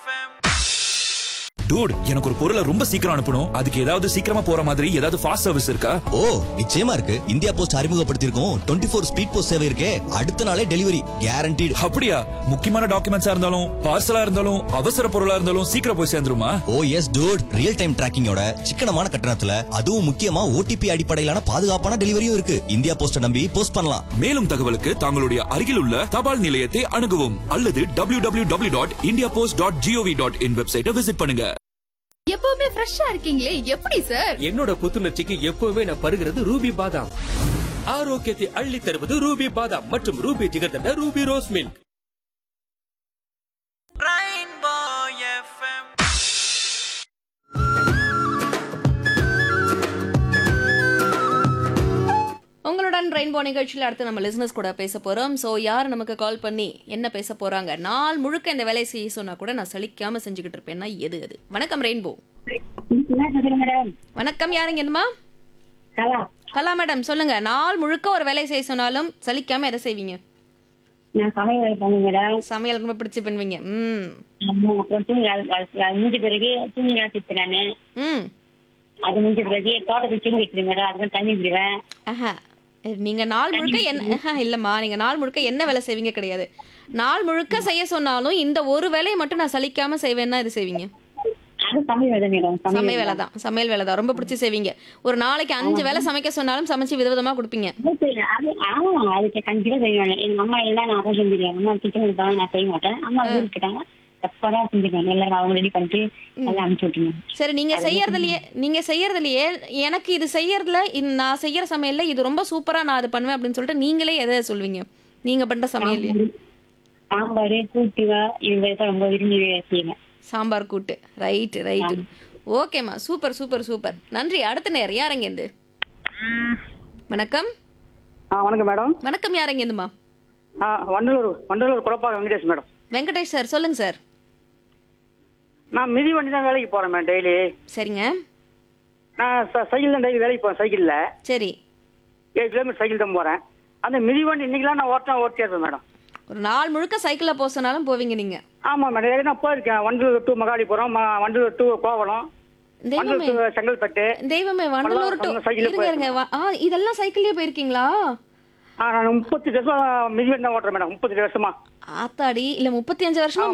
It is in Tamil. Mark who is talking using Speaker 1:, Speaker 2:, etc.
Speaker 1: டூட் எனக்கு ஒரு பொருளை ரொம்ப சீக்கிரம் அனுப்பணும் அதுக்கு ஏதாவது சீக்கிரமா போற மாதிரி ஏதாவது ஃபாஸ்ட் சர்வீஸ் இருக்கா
Speaker 2: ஓ நிச்சயமா இருக்கு இந்தியா போஸ்ட் அறிமுகப்படுத்தியிருக்கோம் டுவெண்ட்டி ஃபோர் ஸ்பீட் போஸ்ட் சேவை இருக்கே அடுத்த நாளே டெலிவரி கேரண்டீடு
Speaker 1: அப்படியா முக்கியமான டாக்குமெண்ட்ஸா இருந்தாலும் பார்சலா இருந்தாலும் அவசர பொருளா இருந்தாலும் சீக்கிரம் போய் சேர்ந்துருமா
Speaker 2: oh yes dude real time டிராக்கிங்கோட சிக்கனமான கட்டணத்துல அதுவும் முக்கியமா ஓடிபி அடிப்படையிலான பாதுகாப்பான டெலிவரியும் இருக்கு இந்தியா போஸ்ட நம்பி போஸ்ட் பண்ணலாம்
Speaker 1: மேலும் தகவலுக்கு தங்களுடைய அருகில் உள்ள தபால் நிலையத்தை அணுகவும் அல்லது W W W dot India post dot gov dot in வெப்சைட்டை விசிட் பண்ணுங்க
Speaker 3: எப்பவுமே ஃப்ரெஷ்ஷா இருக்கீங்களே எப்படி சார்
Speaker 4: என்னோட புத்துணர்ச்சிக்கு எப்பவுமே நான் பருகிறது ரூபி பாதாம் ஆரோக்கியத்தை அள்ளி தருவது ரூபி பாதாம் மற்றும் Ruby jigarthanda Ruby rose milk
Speaker 5: உங்களுடன் ரெயின்போ நிகழ்ச்சியில் அடுத்து நம்ம லிசனர்ஸ் கூட பேச போறோம் ஸோ யார் நமக்கு கால் பண்ணி என்ன பேச போறாங்க நாள் முழுக்க இந்த வேலையை செய்ய சொன்னா கூட நான் சலிக்காம செஞ்சுக்கிட்டு இருப்பேன்னா எது அது வணக்கம் ரெயின்போ
Speaker 6: மேடம்
Speaker 5: வணக்கம் யாருங்க என்னமா
Speaker 6: கலா
Speaker 5: கலா மேடம் சொல்லுங்க நாள் முழுக்க ஒரு வேலையை செய்ய சொன்னாலும் சலிக்காம எதை செய்வீங்க
Speaker 6: நான் சமையல் பண்ணேன் மேடம்
Speaker 5: சமையல் ரொம்ப பிடிச்சு பண்ணுவீங்க ம்
Speaker 6: ஆமா, அப்புறம் தூங்கி அது- அது- அது முடிஞ்ச பிறகு தூங்கி நான் நானு
Speaker 5: ம்
Speaker 6: அது முடிஞ்ச பிறகு தோட்டத்துக்கு தூங்கி வச்சிருவேன் மேடம் அதுக்கு தண்ணி விடுவேன்
Speaker 5: ஆஹா நீங்க நாள் முழுக்க என்ன ஆஹா, இல்லம்மா நீங்க நாள் முழுக்க என்ன வேலை செய்வீங்க கிடையாது நாள் முழுக்க செய்ய சொன்னாலும் இந்த ஒரு வேலையை மட்டும் நான் சலிக்காம செய்வேன்னா இது செய்வீங்க
Speaker 6: அது சமையல் வேலை மேடம்
Speaker 5: சமையல் வேலை தான் சமையல் வேலை தான் ரொம்ப பிடிச்சி செய்வீங்க ஒரு நாளைக்கு அஞ்சு வேலை சமைக்க சொன்னாலும் சமைச்சு விதவிதமா கொடுப்பீங்க
Speaker 6: அது அது ஆமா அதுக்கு கண்டிப்பா செய்வேன் எங்க அம்மா எல்லாம் நான் தான் செஞ்சிருவேன் அம்மா கிச்சன் இருக்காங்க நான் செய்ய மாட்டேன் அம்மா ஊருக்கு இருக்காங்க எப்படா செஞ்சுருவேன் எல்லாரும் அவங்க ரெடி பண்ணிட்டு எல்லாம் அனுப்பிச்சு விட்டுருவேன்
Speaker 5: சரி நீங்க செய்யறதுலயே நீங்க செய்யறதுலயே எனக்கு இது செய்யறதுல இந்த- நான் செய்யற சமையல்ல இது ரொம்ப சூப்பரா நான் அது பண்ணுவேன் அப்படின்னு சொல்லிட்டு நீங்களே எதை சொல்வீங்க நீங்க பண்ற சமையல்
Speaker 6: சாம்பார் கூட்டுவா இது ரொம்ப விரும்பி செய்வேன்
Speaker 5: சாம்பார் கூட்டு ரைட் ரைட் ஓகேம்மா சூப்பர் சூப்பர் சூப்பர் நன்றி அடுத்த நேரம் யாரங்கேந்து வணக்கம்
Speaker 7: ஆ வணக்கம் மேடம்
Speaker 5: வணக்கம் யாரங்கேந்துமா
Speaker 7: ஆ வண்டலூர் வண்டலூர் குழப்பா வெங்கடேஷ் மேடம்
Speaker 5: வெங்கடேஷ் சார் சொல்லுங்க சார்
Speaker 7: நான் மிதி வண்டி தான் வேலைக்கு போகிறேன் மேம் டெய்லி
Speaker 5: சரிங்க
Speaker 7: நான் ச- சைக்கிள் தான் டெய்லி வேலைக்கு போகிறேன் சைக்கிளில்
Speaker 5: சரி
Speaker 7: ஏழு கிலோமீட்டர் சைக்கிள் தான் போகிறேன் அந்த மிதி வண்டி இன்னைக்கெல்லாம் நான் ஓட்டினா ஓட்டியே இருப்பேன் மேடம்
Speaker 5: ஒரு நாள் முழுக்க சைக்கிளில் போக சொன்னாலும் போவீங்க நீங்க
Speaker 7: ஆமாம் மேடம் ஏற்கனவே நான் போயிருக்கேன் வண்டலூர் டு மகாலிபுரம் ம- வண்டலூர் டு கோவளம்
Speaker 5: தெய்வமே
Speaker 7: வண்டலூர் to செங்கல்பட்டு
Speaker 5: தெய்வமே வண்டலூர் டு
Speaker 7: பல்லவரம் சைக்கிள்ல
Speaker 5: இருங்க இருங்க வா- ஆ இதெல்லாம் சைக்கிள்லயே போயிருக்கீங்களா
Speaker 7: ஆ நான் முப்பத்தெட்டு வருஷம் மிதி வண்டி தான் ஓட்டுறேன் மேடம் முப்பத்தெட்டு வருஷமா
Speaker 5: ஆத்தாடி இல்ல முப்பத்தி அஞ்சு வருஷமா